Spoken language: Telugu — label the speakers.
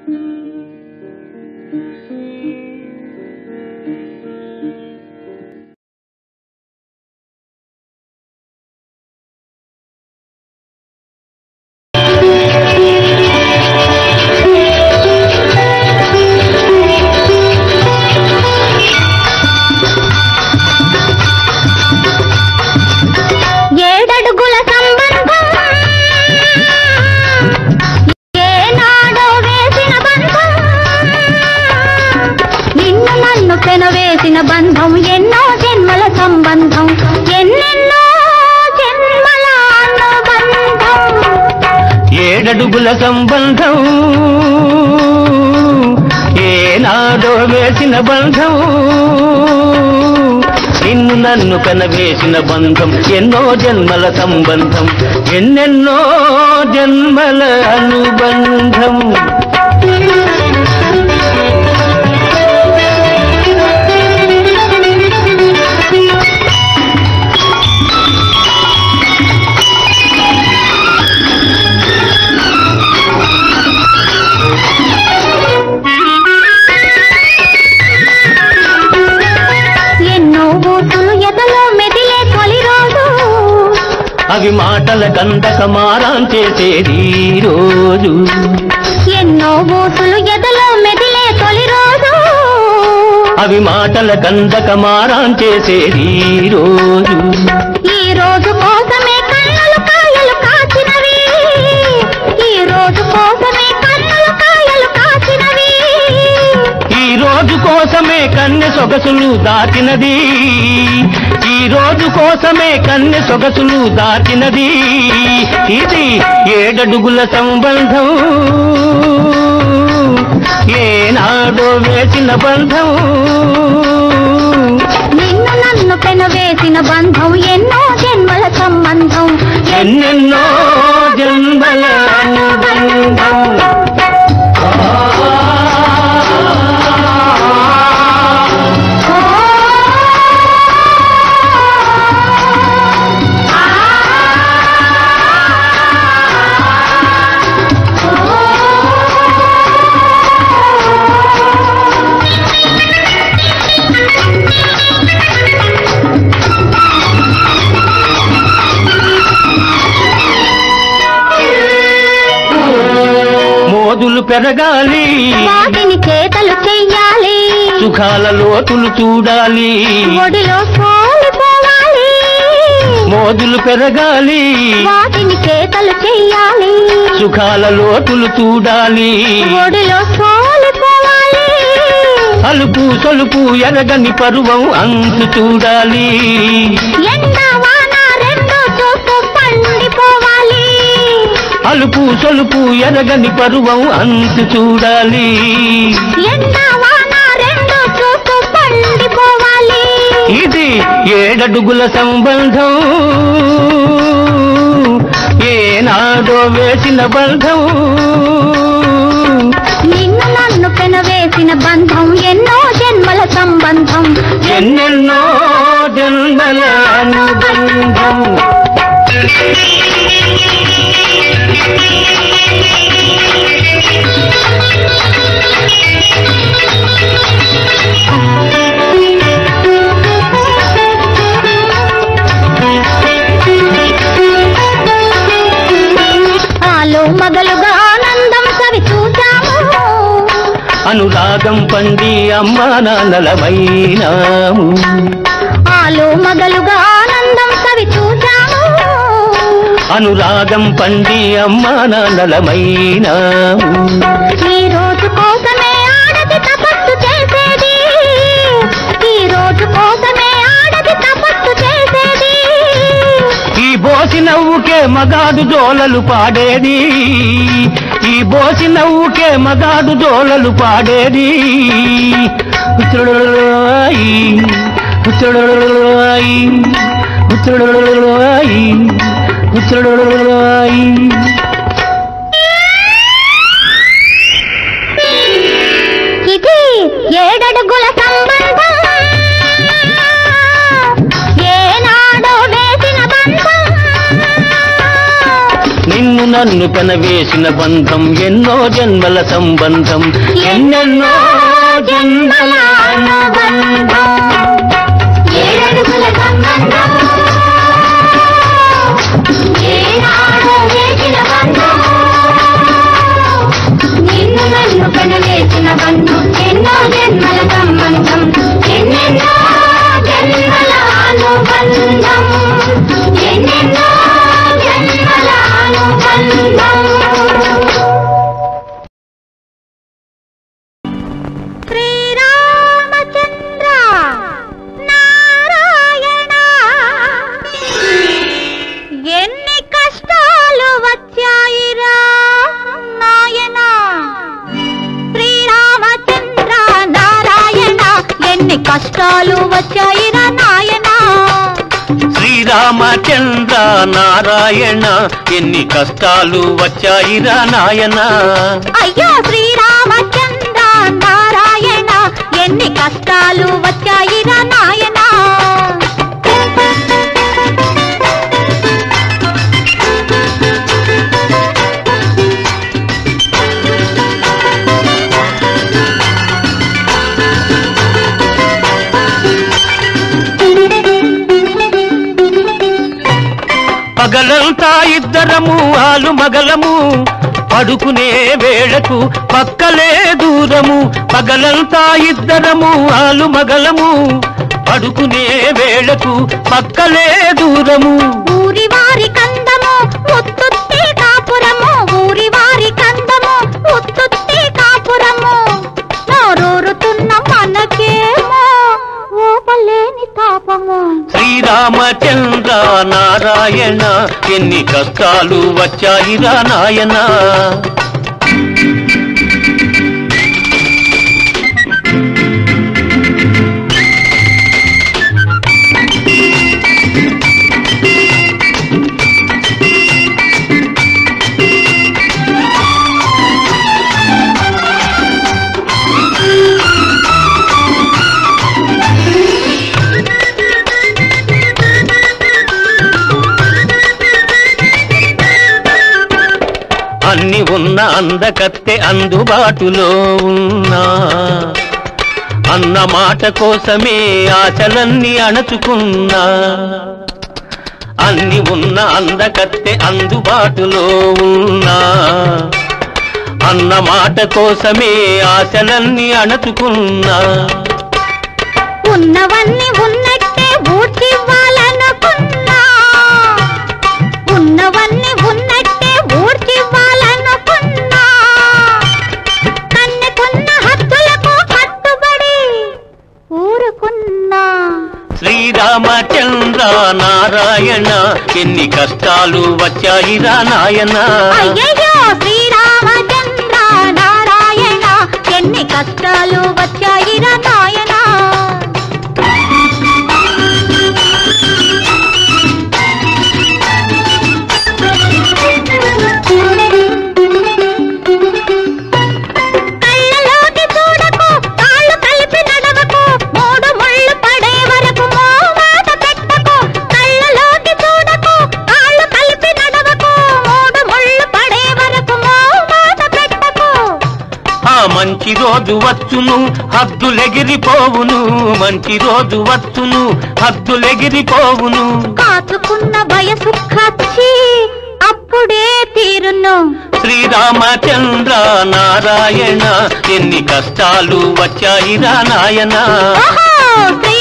Speaker 1: ఏడడుగుల సంబంధం ఏనాడో వేసిన బంధం నిన్ను నన్ను పెనవేసిన బంధం ఎన్నో జన్మల సంబంధం ఎన్నెన్నో జన్మల అనుబంధం
Speaker 2: ఏడడుగుల సంబంధం ఏనాడో వేసిన బంధం నిన్ను నన్ను కనవేసిన బంధం ఎన్నో జన్మల సంబంధం ఎన్నెన్నో జన్మల అనుబంధం
Speaker 1: ఎన్నో ఊసులు ఎదలో మెదిలే తొలి రోజు
Speaker 2: అవి మాటల గంధక మారాం చేసేది ఈ రోజు
Speaker 1: ఎన్నో ఊసులు ఎదలో మెదిలే తొలి రోజు
Speaker 2: అవి మాటల గంధక మారాం చేసేది ఈ రోజు
Speaker 1: ఈ రోజు కోసమే కన్నులు కాయలు కాచినవి ఈ రోజు కోసమే కన్నులు కాయలు కాచినవి
Speaker 2: ఈ రోజు కోసమే కన్నె సొగసులు దాటినది ఈ రోజు కోసమే కన్నె సొగసులు దాటినది ఇది ఏడడుగుల సంబంధం ఏనాడో వేసిన బంధం
Speaker 1: నిన్ను నన్ను పెనవేసిన బంధం ఎన్నో జన్మల సంబంధం
Speaker 2: ఎన్నెన్నో జన్మల అనుబంధం మోదులు పెరగాలి
Speaker 1: వాటిని చేతలు చెయ్యాలి
Speaker 2: సుఖాల లోతులు చూడాలి
Speaker 1: ఒడిలో సోలిపోవాలి
Speaker 2: మోదులు పెరగాలి
Speaker 1: వాటిని చేతలు చెయ్యాలి
Speaker 2: సుఖాల లోతులు చూడాలి
Speaker 1: ఒడిలో సోలిపోవాలి
Speaker 2: అలుపు సొలుపు ఎరగని పరువం అంతు చూడాలి
Speaker 1: ఎండ వాన రెండు చూస్తూ పండిపోవాలి
Speaker 2: అలుపు సొలుపు ఎరగని పరువం అంతు చూడాలి
Speaker 1: ఎండ వాన రెండు చూస్తూ పండిపోవాలి
Speaker 2: ఇది ఏడడుగుల సంబంధం ఏనాడో వేసిన బంధం
Speaker 1: నిన్ను నన్ను పెనవేసిన బంధం ఎన్నో జన్మల సంబంధం
Speaker 2: ఎన్నెన్నో జన్మల అనుబంధం
Speaker 1: ఆలో మగలుగా ఆనందం సవి చూశాము
Speaker 2: అనురాగం పండి అమ్మా నాన్నలమైనాము
Speaker 1: ఆలో మగలుగా ఆనందం సవి చూశాము
Speaker 2: అనురాగం పండి అమ్మా నాన్నలమైనాము
Speaker 1: ఈ రోజు కోసమే ఆడది తపస్సు చేసేది ఈ రోజు కోసమే ఆడది తపస్సు చేసేది
Speaker 2: ఈ బోసి నవ్వుకే మగాడు జోలలు పాడేది ఈ బోసి నవ్వుకే మగాడు జోలలు పాడేది ఉత్తరుడోయి, ఉత్తరుడోయి, ఉత్తరుడోయి, ఉత్తరుడోయి.
Speaker 1: ఇది ఏడడుగుల సంబంధం ఏనాడో వేసిన బంధం
Speaker 2: నిన్ను నన్ను పెనవేసిన బంధం ఎన్నో జన్మల సంబంధం ఎన్నెన్నో జన్మల అనుబంధం
Speaker 1: ఏడడుగుల సంబంధం ఏనాడో వేసిన బంధం నిన్ను నన్ను కనవేసిన బంధం ఎన్నో జన్మల సంబంధం ఎన్నెన్నో జన్మల అనుబంధం ఎన్నెన్నో జన్మల అనుబంధం శ్రీరామచంద్ర నారాయణ ఎన్ని కష్టాలు వచ్చాయిరా నాయన శ్రీరామచంద్ర నారాయణ ఎన్ని కష్టాలు వచ్చాయిరా నాయన
Speaker 2: శ్రీరామచంద్ర నారాయణ ఎన్ని కష్టాలు వచ్చాయిరా నాయన
Speaker 1: అయ్యో శ్రీరామచంద్ర నారాయణ ఎన్ని కష్టాలు వచ్చాయిరా నాయన
Speaker 2: పగలంతా ఇద్దరము ఆలు మగలము పడుకునే వేళకు పక్కలే దూరము పగలంతా ఇద్దరము ఆలు మగలము పడుకునే వేళకు పక్కలే దూరము
Speaker 1: ఊరి వారి కందము ఉత్తుత్తి కాపురము ఊరి వారి కందము ఉత్తుత్తి కాపురము నోరూరుతున్న మనకేమో ఓపలేని తాపము
Speaker 2: శ్రీరామచంద్ర నారాయణ ఎన్ని కష్టాలు వచ్చాయిరా నాయన అన్ని ఉన్న అందకత్తె అందుబాటులో ఉన్నా అన్న మాట కోసమే ఆశలన్నీ అణచుకున్నా అన్ని ఉన్న అందకత్తె అందుబాటులో ఉన్నా అన్న మాట కోసమే ఆశలన్నీ అణచుకున్నా
Speaker 1: ఉన్నవన్నీ ఉన్నట్టే ఊడ్చివ్వాలనుకున్నా ఉన్నవన్నీ ఉన్నట్టే ఊడ్చివ్వాలనుకున్నా కన్నెకున్న హద్దులకు కట్టుబడి ఊరుకున్నా
Speaker 2: శ్రీరామచంద్ర నారాయణ ఎన్ని కష్టాలు వచ్చాయిరా నాయన
Speaker 1: అయ్యయ్యో శ్రీరామచంద్ర నారాయణ ఎన్ని కష్టాలు వచ్చాయిరా నాయనా కళ్ళలోకి చూడకు కాళ్ళు కలిపి నడవకు మూడు ముళ్ళు పడే వరకు మోమాట పెట్టకు కళ్ళలోకి చూడకు కాళ్ళు కలిపి నడవకు మూడు ముళ్ళు పడే వరకు మోమాట పెట్టకు
Speaker 2: ఆ మంచి రోజు వచ్చును హద్దులెగిరిపోవును మంచి రోజు వచ్చును హద్దులెగిరిపోవును
Speaker 1: కాచుకున్న వయసు ఖర్చి అప్పుడే తీరును
Speaker 2: శ్రీరామచంద్ర నారాయణ ఎన్ని కష్టాలు వచ్చాయిరా నాయన
Speaker 1: ఓహో శ్రీ